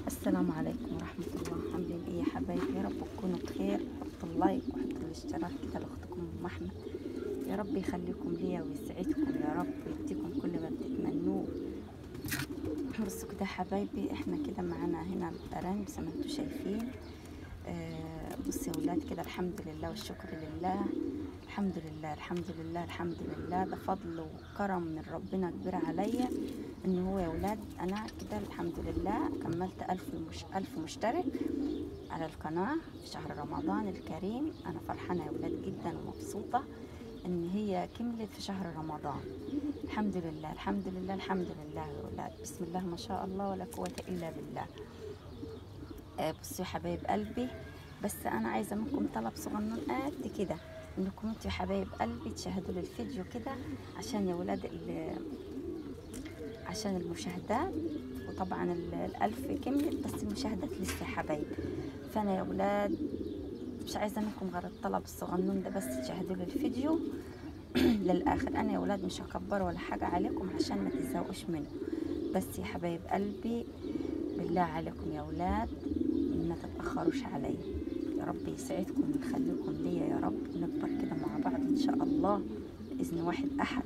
السلام عليكم ورحمة الله عاملين ايه يا حبايبي يا رب تكونوا بخير حطوا اللايك وحطوا الاشتراك كده لاختكم ام احمد يا رب يخليكم ليا ويسعدكم يا رب ويديكم كل ما بتتمنوه بصوا كده يا حبايبي احنا كده معانا هنا الارانب زي ما انتم شايفين آه بصوا يا ولاد كده الحمد لله والشكر لله الحمد لله الحمد لله الحمد لله ده فضل وكرم من ربنا كبير عليا ان هو يا ولاد انا كده الحمد لله كملت ألف مش ألف مشترك على القناة في شهر رمضان الكريم انا فرحانة يا ولاد جدا ومبسوطة ان هي كملت في شهر رمضان الحمد لله الحمد لله الحمد لله يا ولاد بسم الله ما شاء الله ولا قوة الا بالله آه بصوا يا حبايب قلبي بس انا عايزة منكم طلب صغنن قد كده انكم انتوا يا حبايب قلبي تشاهدوا لي الفيديو كده عشان يا ولاد ال- عشان المشاهدات وطبعا ال- الألف كملت بس المشاهدات لسه يا حبايب فأنا يا ولاد مش عايزة منكم غير الطلب الصغنون ده بس تشاهدوا لي الفيديو للآخر أنا يا ولاد مش هكبر ولا حاجة عليكم عشان ما تزهقوش منه بس يا حبايب قلبي بالله عليكم يا ولاد ما تتأخروش عليا يا رب يسعدكم ويخليكم ليا يا رب نكبر كده مع بعض إن شاء الله بإذن واحد أحد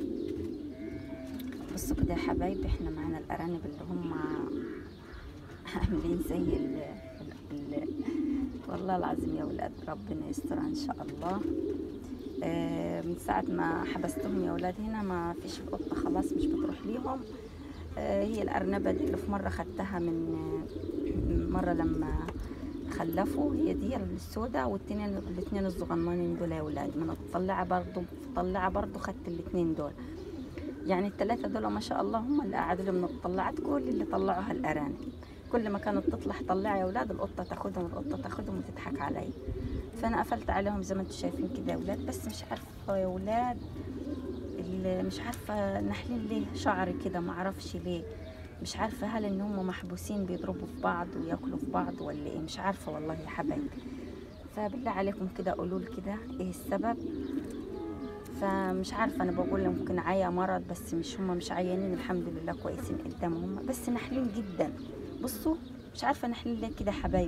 بصوا كده يا حبايبي احنا معانا الارانب اللي هم عاملين زي ال ال والله العظيم يا ولاد ربنا يستر ان شاء الله آه من ساعة ما حبستهم يا ولاد هنا ما فيش القطة خلاص مش بتروح ليهم آه هي الأرنبة دي اللي في مرة خدتها من من مرة لما خلفوا هي دي السوداء والتنين الاتنين الصغننين دول يا ولاد من الطلعة برضو طلعة برضو خدت الاتنين دول يعني الثلاثة دول ما شاء الله هم اللي قعدوا لي من الطلعات كل اللي طلعوها الأرانب كل ما كانت تطلع طلع يا ولاد القطة تاخدهم القطة تاخدهم وتضحك علي فأنا قفلت عليهم زي ما انتم شايفين كده يا ولاد بس مش عارفة يا ولاد ال- مش عارفة نحلين ليه شعري كده ما اعرفش ليه مش عارفة هل ان هم محبوسين بيضربوا في بعض وياكلوا في بعض ولا ايه مش عارفة والله يا حبايبي فبالله عليكم كده قولوا لي كده ايه السبب فمش عارفه انا بقول ممكن عيا مرض بس مش هم مش عيانين الحمد لله كويسين قدامهم بس نحلين جدا بصوا مش عارفه نحلين ليه كده حبايب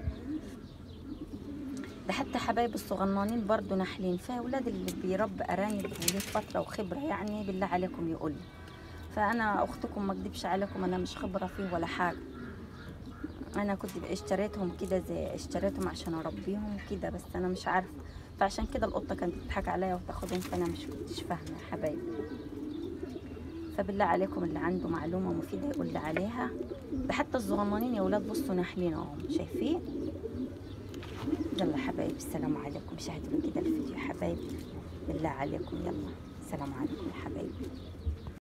ده حتى حبايب الصغنانين برضو نحلين فاولاد اللي بيربي ارانب وليه فتره وخبره يعني بالله عليكم يقول لي فانا اختكم ما اكدبش عليكم انا مش خبره فيه ولا حاجه انا كنت اشتريتهم كده زي اشتريتهم عشان اربيهم كده بس انا مش عارفه فعشان كده القطه كانت بتضحك عليا وتاخدهم فانا مش كنتش فاهمه يا حبايبي فبالله عليكم اللي عنده معلومه مفيده يقول لي عليها ده حتى الصغننين يا ولاد بصوا ناحلين اهو شايفين يلا يا حبايبي السلام عليكم شاهدوا كده الفيديو يا حبايبي بالله عليكم يلا السلام عليكم يا حبايبي